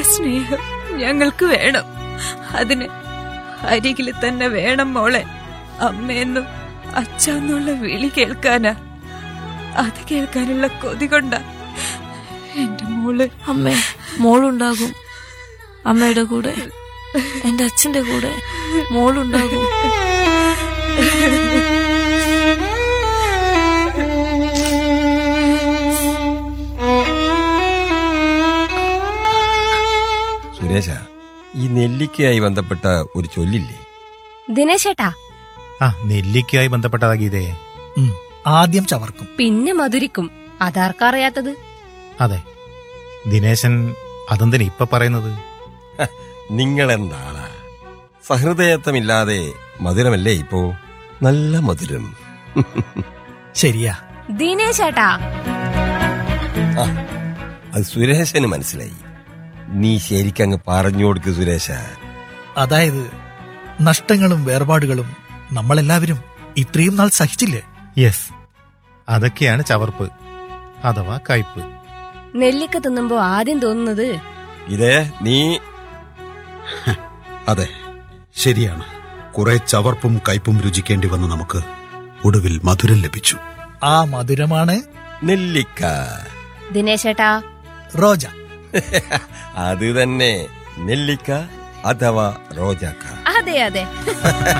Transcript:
സ്നേഹം ഞങ്ങൾക്ക് വേണം അതിന് അരികിൽ തന്നെ വേണം മോളെ അമ്മയെന്നും അച്ഛന്നുള്ള വിളി കേൾക്കാനാ അത് കേൾക്കാനുള്ള കൊതി കൊണ്ടാ എന്റെ മോള് അമ്മേ മോളുണ്ടാകും അമ്മയുടെ കൂടെ എന്റെ അച്ഛന്റെ കൂടെ മോളുണ്ടാകും സുരേഷ ഈ നെല്ലിക്കയായി ബന്ധപ്പെട്ട ഒരു ചൊല്ലില്ലേ ദിനേശേട്ടാ ആ നെല്ലിക്കയായി ബന്ധപ്പെട്ടതാ ഗീതയെ ഉം. ആദ്യം ചവർക്കും പിന്നെ മധുരിക്കും അതാർക്കറിയാത്തത് അതെ ദിനേശൻ അതെന്തിനാ ഇപ്പൊ പറയുന്നത് നിങ്ങളെന്താളാ സഹൃദയത്വമില്ലാതെ മധുരമല്ലേ ഇപ്പോ നല്ല മധുരം ശരിയാ ദിനേശേട്ടാ ആ, അത് സുരേഷന് മനസ്സിലായി നീ ശരിക്കങ്ങ് പറഞ്ഞു കൊടുക്ക് സുരേഷ അതായത് നഷ്ടങ്ങളും വേർപാടുകളും നമ്മളെല്ലാവരും ഇത്രയും നാൾ സഹിച്ചില്ലേ യെസ് അതൊക്കെയാണ് ചവർപ്പ് അഥവാ കയ്പ് നെല്ലിക്ക തിന്നുമ്പോ ആദ്യം തോന്നുന്നത് ഇതേ നീ അതെ ശരിയാണ് കുറെ ചവർപ്പും കയ്പും രുചിക്കേണ്ടി വന്ന നമുക്ക് ഒടുവിൽ മധുരം ലഭിച്ചു ആ മധുരമാണ് നെല്ലിക്ക ദിനേശേട്ടാ റോജ അത് തന്നെ നെല്ലിക്ക അഥവാ റോജാക്ക അതെ അതെ